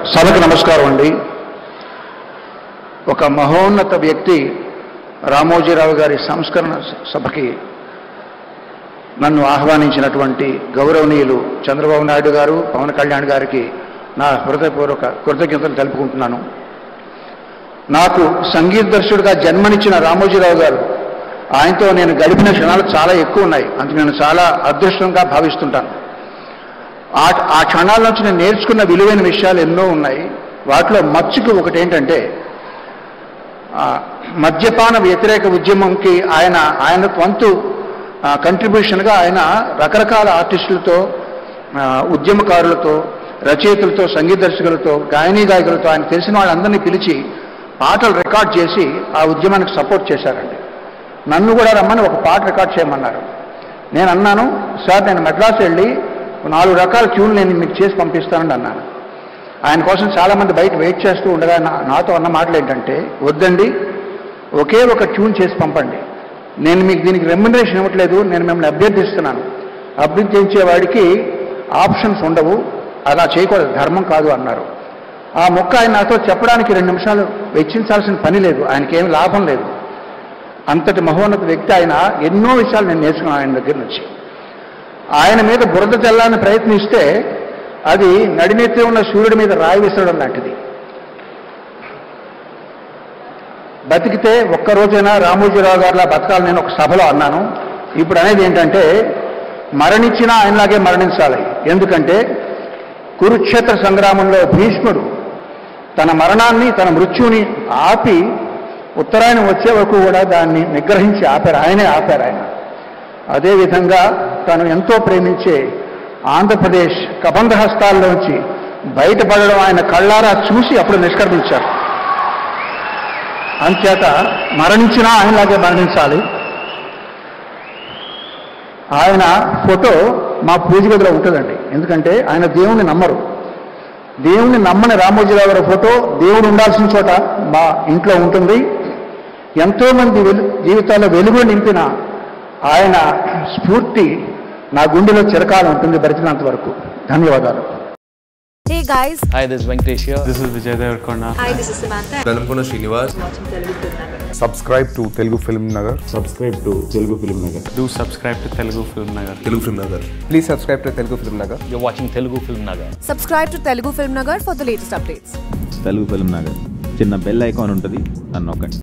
సభకు నమస్కారం అండి ఒక మహోన్నత వ్యక్తి రామోజీరావు గారి సంస్కరణ సభకి నన్ను ఆహ్వానించినటువంటి గౌరవనీయులు చంద్రబాబు నాయుడు గారు పవన్ కళ్యాణ్ గారికి నా హృదయపూర్వక కృతజ్ఞతలు తెలుపుకుంటున్నాను నాకు సంగీత దర్శకుడిగా జన్మనిచ్చిన రామోజీరావు గారు ఆయనతో నేను గడిపిన క్షణాలు చాలా ఎక్కువ ఉన్నాయి అందుకు నేను చాలా అదృష్టంగా భావిస్తుంటాను ఆ ఆ క్షణాల నుంచి నేను నేర్చుకున్న విలువైన విషయాలు ఎన్నో ఉన్నాయి వాటిలో మచ్చుకు ఒకటి ఏంటంటే ఆ, మద్యపాన వ్యతిరేక ఉద్యమంకి ఆయన ఆయన వంతు కంట్రిబ్యూషన్గా ఆయన రకరకాల ఆర్టిస్టులతో ఆ, ఉద్యమకారులతో రచయితలతో సంగీత దర్శకులతో గాయనీ గాయకులతో ఆయన తెలిసిన వాళ్ళందరినీ పిలిచి పాటలు రికార్డ్ చేసి ఆ ఉద్యమానికి సపోర్ట్ చేశారండి నన్ను కూడా రమ్మని ఒక పాట రికార్డ్ చేయమన్నారు నేను అన్నాను సార్ నేను మెడ్రాస్ వెళ్ళి నాలుగు రకాల ట్యూన్లు నేను మీకు చేసి పంపిస్తానని అన్నాను ఆయన కోసం చాలామంది బయట వెయిట్ చేస్తూ ఉండగా నా- నాతో అన్న మాటలు ఏంటంటే వద్దండి ఒకే ఒక ట్యూన్ చేసి పంపండి నేను మీకు దీనికి రెమ్యునరేషన్ ఇవ్వట్లేదు నేను మిమ్మల్ని అభ్యర్థిస్తున్నాను అభ్యర్థించేవాడికి ఆప్షన్స్ ఉండవు అలా చేయకూడదు ధర్మం కాదు అన్నారు ఆ మొక్క ఆయన నాతో చెప్పడానికి రెండు నిమిషాలు వెచ్చించాల్సిన పని లేదు ఆయనకి ఏమి లాభం లేదు అంతటి మహోన్నత వ్యక్తి ఆయన ఎన్నో విషయాలు నేను నేర్చుకున్నాను ఆయన దగ్గర నుంచి ఆయన మీద బురద చల్లాలని ప్రయత్నిస్తే అది నడినెత్తి ఉన్న సూర్యుడి మీద రాయి విసరడం లాంటిది బతికితే ఒక్క రోజైనా రామోజీరావు గారిలా బతకాలి నేను ఒక సభలో అన్నాను ఇప్పుడు అనేది ఏంటంటే మరణించినా ఆయనలాగే మరణించాలి ఎందుకంటే కురుక్షేత్ర సంగ్రామంలో భీష్ముడు తన మరణాన్ని తన మృత్యుని ఆపి ఉత్తరాయణం వచ్చే వరకు కూడా దాన్ని నిగ్రహించి ఆపారు ఆయనే ఆపారు ఆయన అదేవిధంగా తను ఎంతో ప్రేమించే ఆంధ్రప్రదేశ్ కబంధ హస్తాల్లోంచి బయటపడడం ఆయన కళ్ళారా చూసి అప్పుడు నిష్కర్మించారు అంచేత మరణించినా ఆయనలాగే మరణించాలి ఆయన ఫోటో మా పూజ గదిలో ఉంటుందండి ఎందుకంటే ఆయన దేవుణ్ణి నమ్మరు దేవుణ్ణి నమ్మని రామోజీరావు గారి ఫోటో దేవుడు ఉండాల్సిన చోట మా ఇంట్లో ఉంటుంది ఎంతో మంది వెలు జీవితాల్లో వెలుగు నింపిన ఆయన స్ఫూర్తి నా గుండెలో చిరకాలం ఉంటుంది బ్రతికినంత వరకు ధన్యవాదాలు Hey guys, Hi, this is Venkatesh here. This is Vijay Devarkonda. hi, this is Samantha. Velankonda Srinivas subscribe to Telugu Film Nagar. subscribe to Telugu Film Nagar. Do subscribe to Telugu Film Nagar. Telugu film Nagar Please subscribe to Telugu Film Nagar. You're watching Telugu Film Nagar. Subscribe to Telugu Film Nagar for the latest updates. Telugu film Nagar చిన్న bell icon ఉంటుంది అని నొక్కండి